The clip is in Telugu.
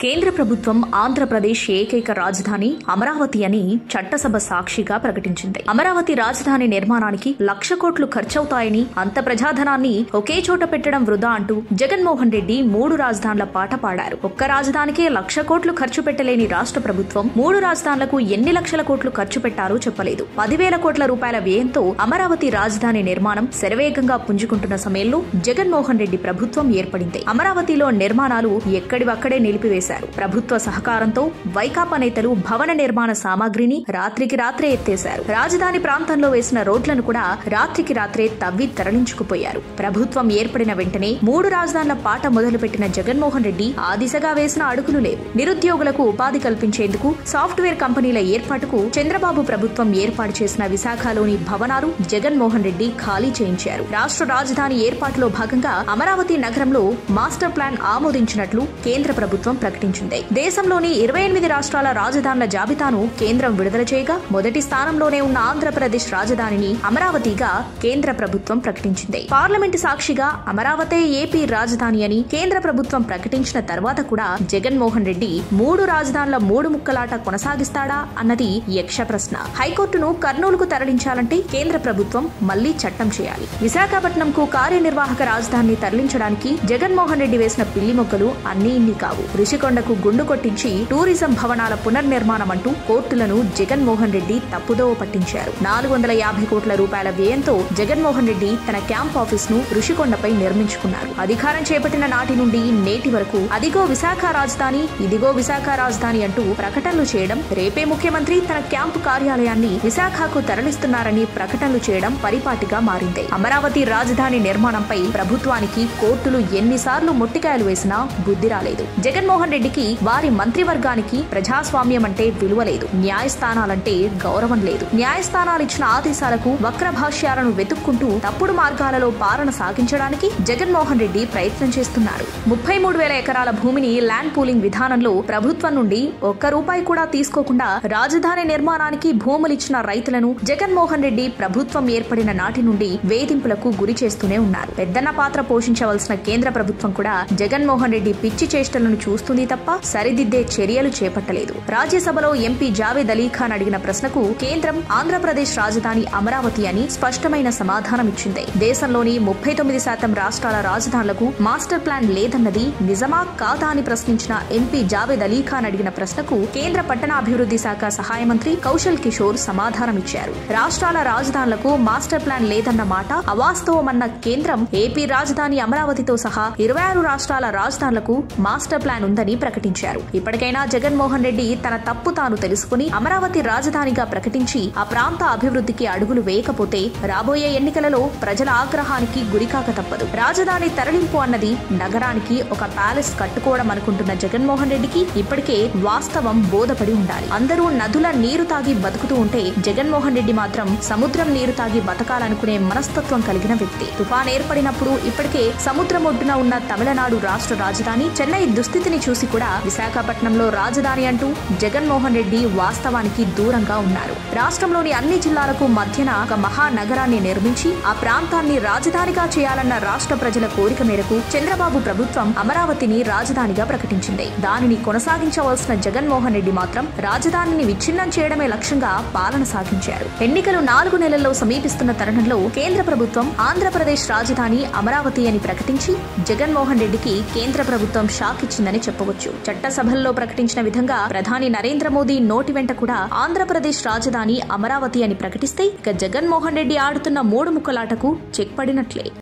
కేంద్ర ప్రభుత్వం ఆంధ్రప్రదేశ్ ఏకైక రాజధాని అమరావతి అని చట్టసభ సాక్షిగా ప్రకటించింది అమరావతి రాజధాని నిర్మాణానికి లక్ష కోట్లు ఖర్చవుతాయని అంత ప్రజాధనాన్ని ఒకే చోట పెట్టడం వృధా అంటూ జగన్మోహన్ రెడ్డి మూడు రాజధానుల పాట పాడారు ఒక్క రాజధానికే లక్ష కోట్లు ఖర్చు పెట్టలేని రాష్ట్ర ప్రభుత్వం మూడు రాజధానులకు ఎన్ని లక్షల కోట్లు ఖర్చు పెట్టారో చెప్పలేదు పదివేల కోట్ల రూపాయల వ్యయంతో అమరావతి రాజధాని నిర్మాణం శరవేగంగా పుంజుకుంటున్న సమయంలో జగన్మోహన్ రెడ్డి ప్రభుత్వం ఏర్పడింది అమరావతిలో నిర్మాణాలు ఎక్కడివక్కడే నిలిపివేశారు ప్రభుత్వ సహకారంతో వైకాపా నేతలు భవన నిర్మాణ సామాగ్రిని రాత్రికి రాత్రే ఎత్తేశారు రాజధాని ప్రాంతంలో వేసిన రోడ్లను కూడా రాత్రికి రాత్రే తవ్వి తరలించుకుపోయారు ప్రభుత్వం ఏర్పడిన వెంటనే మూడు రాజధానుల పాట మొదలుపెట్టిన జగన్మోహన్ రెడ్డి ఆ దిశగా వేసిన అడుగులు లేవు నిరుద్యోగులకు ఉపాధి కల్పించేందుకు సాఫ్ట్వేర్ కంపెనీల ఏర్పాటుకు చంద్రబాబు ప్రభుత్వం ఏర్పాటు చేసిన విశాఖలోని భవనాలు జగన్మోహన్ రెడ్డి ఖాళీ చేయించారు రాష్ట్ర రాజధాని ఏర్పాటులో భాగంగా అమరావతి నగరంలో మాస్టర్ ప్లాన్ ఆమోదించినట్లు కేంద్ర ప్రభుత్వం ప్రకటించింది దేశంలోని ఇరవై ఎనిమిది రాష్ట్రాల రాజధానుల జాబితాను కేంద్రం విడుదల చేయగా మొదటి స్థానంలోనే ఉన్న ఆంధ్రప్రదేశ్ రాజధానిని అమరావతిగా కేంద్ర ప్రభుత్వం ప్రకటించింది పార్లమెంటు సాక్షిగా అమరావతే ఏపీ రాజధాని అని కేంద్ర ప్రభుత్వం ప్రకటించిన తర్వాత కూడా జగన్మోహన్ రెడ్డి మూడు రాజధానుల మూడు ముక్కలాట కొనసాగిస్తాడా అన్నది యక్ష ప్రశ్న హైకోర్టును కర్నూలుకు తరలించాలంటే కేంద్ర ప్రభుత్వం మళ్లీ చట్టం చేయాలి విశాఖపట్నంకు కార్యనిర్వాహక రాజధానిని తరలించడానికి జగన్మోహన్ రెడ్డి వేసిన పిల్లి మొక్కలు అన్ని ఇన్ని కావు ఋషికొండకు గుండు కొట్టించి టూరిజం భవనాల పునర్నిర్మాణం అంటూ కోర్టులను జగన్మోహన్ రెడ్డి తప్పుదోవ పట్టించారు నాలుగు వందల యాభై కోట్ల రూపాయల వ్యయంతో జగన్మోహన్ రెడ్డి తన క్యాంప్ ఆఫీస్ ను ఋషికొండపై నిర్మించుకున్నారు అధికారం చేపట్టిన నాటి నుండి నేటి వరకు అదిగో విశాఖ రాజధాని ఇదిగో విశాఖ రాజధాని అంటూ ప్రకటనలు చేయడం రేపే ముఖ్యమంత్రి తన క్యాంపు కార్యాలయాన్ని విశాఖకు తరలిస్తున్నారని ప్రకటనలు చేయడం పరిపాటిగా మారింది అమరావతి రాజధాని నిర్మాణంపై ప్రభుత్వానికి కోర్టులు ఎన్నిసార్లు మొట్టికాయలు వేసినా బుద్ధి రాలేదు జగన్మోహన్ రెడ్డికి వారి మంత్రివర్గానికి ప్రజాస్వామ్యం అంటే విలువ లేదు న్యాయస్థానాలంటే గౌరవం లేదు న్యాయస్థానాలు ఇచ్చిన ఆదేశాలకు వక్ర భాష్యాలను వెతుక్కుంటూ తప్పుడు మార్గాలలో పాలన సాగించడానికి జగన్మోహన్ రెడ్డి ప్రయత్నం చేస్తున్నారు ముప్పై మూడు వేల ఎకరాల భూమిని ల్యాండ్ పూలింగ్ విధానంలో ప్రభుత్వం నుండి ఒక్క రూపాయి కూడా తీసుకోకుండా రాజధాని నిర్మాణానికి భూములిచ్చిన రైతులను జగన్మోహన్ రెడ్డి ప్రభుత్వం ఏర్పడిన నాటి నుండి వేధింపులకు గురి చేస్తూనే ఉన్నారు పెద్దన్న పాత్ర పోషించవలసిన కేంద్ర ప్రభుత్వం కూడా జగన్మోహన్ రెడ్డి పిచ్చి చేష్టలను చూస్తుంది తప్ప సరిదిద్దే చర్యలు చేపట్టలేదు రాజ్యసభలో ఎంపీ జావేద్ అలీ ఖాన్ అడిగిన ప్రశ్నకు కేంద్రం ఆంధ్రప్రదేశ్ రాజధాని అమరావతి అని స్పష్టమైన సమాధానం ఇచ్చింది దేశంలోని ముప్పై తొమ్మిది శాతం రాష్ట్రాల రాజధానులకు మాస్టర్ ప్లాన్ లేదన్నది నిజమా కాదా అని ప్రశ్నించిన ఎంపీ జావేద్ అలీ ఖాన్ అడిగిన ప్రశ్నకు కేంద్ర పట్టణాభివృద్ధి శాఖ సహాయ మంత్రి కౌశల్ కిషోర్ సమాధానమిచ్చారు రాష్ట్రాల రాజధానులకు మాస్టర్ ప్లాన్ లేదన్న మాట అవాస్తవమన్న కేంద్రం ఏపీ రాజధాని అమరావతితో సహా ఇరవై ఆరు రాష్ట్రాల రాజధానులకు మాస్టర్ ప్లాన్ ఉందని ప్రకటించారు ఇప్పటికైనా జగన్మోహన్ రెడ్డి తన తప్పు తాను తెలుసుకుని అమరావతి రాజధానిగా ప్రకటించి ఆ ప్రాంత అభివృద్ధికి అడుగులు వేయకపోతే రాబోయే ఎన్నికలలో ప్రజల ఆగ్రహానికి గురికాక తప్పదు రాజధాని తరలింపు అన్నది నగరానికి ఒక ప్యాలెస్ కట్టుకోవడం అనుకుంటున్న జగన్మోహన్ రెడ్డికి ఇప్పటికే వాస్తవం బోధపడి ఉండాలి అందరూ నదుల నీరు తాగి బతుకుతూ ఉంటే జగన్మోహన్ రెడ్డి మాత్రం సముద్రం నీరు తాగి బతకాలనుకునే మనస్తత్వం కలిగిన వ్యక్తి తుఫాన్ ఏర్పడినప్పుడు ఇప్పటికే సముద్రం ఒడ్డున ఉన్న తమిళనాడు రాష్ట్ర రాజధాని చెన్నై దుస్థితిని చూసి కూడా విశాఖపట్నంలో రాజధాని అంటూ జగన్మోహన్ రెడ్డి వాస్తవానికి దూరంగా ఉన్నారు రాష్ట్రంలోని అన్ని జిల్లాలకు మధ్యన ఒక మహానగరాన్ని నిర్మించి ఆ ప్రాంతాన్ని రాజధానిగా చేయాలన్న రాష్ట్ర ప్రజల కోరిక మేరకు చంద్రబాబు ప్రభుత్వం అమరావతిని రాజధానిగా ప్రకటించింది దానిని కొనసాగించవలసిన జగన్మోహన్ రెడ్డి మాత్రం రాజధానిని విచ్ఛిన్నం చేయడమే లక్ష్యంగా పాలన సాగించారు ఎన్నికలు నాలుగు నెలల్లో సమీపిస్తున్న తరుణంలో కేంద్ర ప్రభుత్వం ఆంధ్రప్రదేశ్ రాజధాని అమరావతి అని ప్రకటించి జగన్మోహన్ రెడ్డికి కేంద్ర ప్రభుత్వం షాక్ ఇచ్చిందని చెప్పవచ్చు చట్టసభల్లో ప్రకటించిన విధంగా ప్రధాని నరేంద్ర మోదీ నోటి వెంట కూడా ఆంధ్రప్రదేశ్ రాజధాని అమరావతి అని ప్రకటిస్తే ఇక జగన్మోహన్ రెడ్డి ఆడుతున్న మూడు ముక్కలాటకు చెక్ పడినట్లే